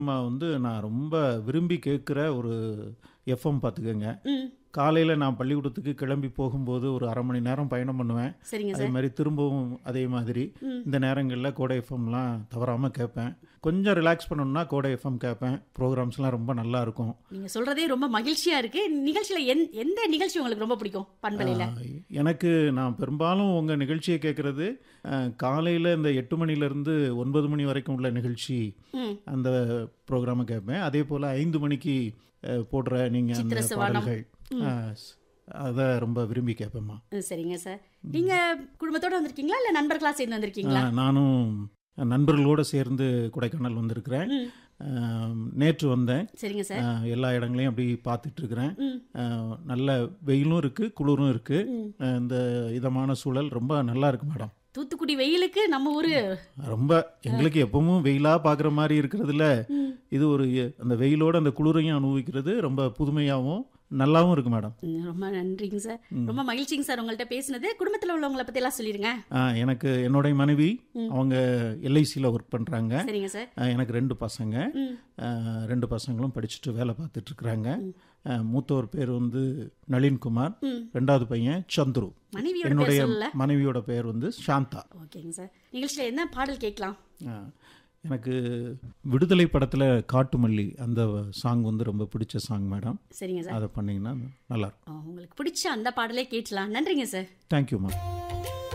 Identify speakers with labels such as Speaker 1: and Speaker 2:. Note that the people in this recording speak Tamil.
Speaker 1: அம்மா வந்து நான் ரொம்ப விரும்பி கேட்குற ஒரு எஃப்எம் பார்த்துக்கோங்க
Speaker 2: ம்
Speaker 1: காலையில் நான் பள்ளிக்கூடத்துக்கு கிளம்பி போகும்போது ஒரு அரை மணி நேரம் பயணம் பண்ணுவேன்
Speaker 2: சரிங்க
Speaker 1: அதே
Speaker 2: சார்
Speaker 1: மாதிரி திரும்பவும் அதே மாதிரி
Speaker 2: ம்.
Speaker 1: இந்த நேரங்களில் கோடை எஃப்எம்லாம் தவறாமல் கேட்பேன் கொஞ்சம் ரிலாக்ஸ் பண்ணணும்னா கோடை எஃப்எம் கேட்பேன் ப்ரோக்ராம்ஸ்லாம் ரொம்ப நல்லா இருக்கும்
Speaker 2: நீங்க சொல்றதே ரொம்ப மகிழ்ச்சியா இருக்கு நிகழ்ச்சியில எந் எந்த நிகழ்ச்சி உங்களுக்கு ரொம்ப பிடிக்கும் பண்பலையில
Speaker 1: ஆஹ், எனக்கு நான் பெரும்பாலும் உங்கள் நிகழ்ச்சியை கேட்குறது காலையில் இந்த எட்டு மணிலேருந்து ஒன்பது மணி வரைக்கும் உள்ள நிகழ்ச்சி
Speaker 2: ம்
Speaker 1: அந்த ப்ரோக்ராமை கேட்பேன் அதே போல் ஐந்து மணிக்கு அஹ், போடுற நீங்கள் அந்த
Speaker 2: சித்திர சிவானம்.
Speaker 1: பாடல்கள் அதை ரொம்ப விரும்பி கேட்பேம்மா
Speaker 2: ம், சரிங்க சார் நீங்க குடும்பத்தோட வந்திருக்கீங்களா இல்ல நண்பர்களா சேர்ந்து வந்திருக்கீங்களா
Speaker 1: ஆஹ், நானும் நண்பர்களோடு சேர்ந்து கொடைக்கானல் வந்திருக்கிறேன்
Speaker 2: ம்
Speaker 1: ஆஹ், நேற்று வந்தேன்
Speaker 2: சரிங்க சார்
Speaker 1: ஆஹ், எல்லா இடங்களையும் அப்படி பார்த்துட்டு இருக்கிறேன்
Speaker 2: ம்
Speaker 1: ஆஹ், நல்ல வெயிலும் இருக்குது குளிரும் இருக்குது
Speaker 2: ம்.
Speaker 1: இந்த இதமான சூழல் ரொம்ப நல்லா இருக்கு மேடம்
Speaker 2: தூத்துக்குடி வெயிலுக்கு நம்ம ஊரு
Speaker 1: ரொம்ப எங்களுக்கு எப்பவும் வெயிலாக பார்க்குற மாதிரி இருக்கிறதுல
Speaker 2: ம்.
Speaker 1: இது ஒரு அந்த வெயிலோட அந்த குளிரையும் அனுபவிக்கிறது ரொம்ப புதுமையாகவும் நல்லாவும் இருக்கு மேடம்
Speaker 2: ம், ரொம்ப நன்றிங்க சார் ரொம்ப மகிழ்ச்சிங்க சார் உங்கள்ட்ட பேசினது குடும்பத்துல உள்ளவங்கள பத்தி எல்லாம் சொல்லிருங்க
Speaker 1: ஆ, எனக்கு என்னுடைய மனைவி
Speaker 2: ம்.
Speaker 1: அவங்க எல்ஐசியில் ஒர்க் பண்ணுறாங்க
Speaker 2: சரிங்க சார்
Speaker 1: எனக்கு ரெண்டு பசங்க
Speaker 2: ம்
Speaker 1: ஆ, ரெண்டு பசங்களும் படிச்சுட்டு வேலை பார்த்துட்டு இருக்கிறாங்க மூத்தவர் பேர் வந்து நளின்குமார்
Speaker 2: ம்
Speaker 1: ரெண்டாவது பையன் சந்துரு
Speaker 2: மனைவியோட பேர்
Speaker 1: என்னுடைய
Speaker 2: சொல்லல
Speaker 1: மனைவியோட பெயர் வந்து சாந்தா
Speaker 2: ஓகேங்க சார் நிகழ்ச்சியில என்ன பாடல் கேட்கலாம்
Speaker 1: ஆ, எனக்கு விடுதலை படத்தில் காட்டுமல்லி அந்த சாங் வந்து ரொம்ப பிடிச்ச சாங் மேடம்
Speaker 2: சரிங்க சார்
Speaker 1: அதை பண்ணிங்கன்னா நல்லாயிருக்கும்
Speaker 2: ஆ, உங்களுக்கு பிடிச்ச அந்த பாடலே கேட்கலாம் நன்றிங்க சார்
Speaker 1: தேங்க்யூ மேம்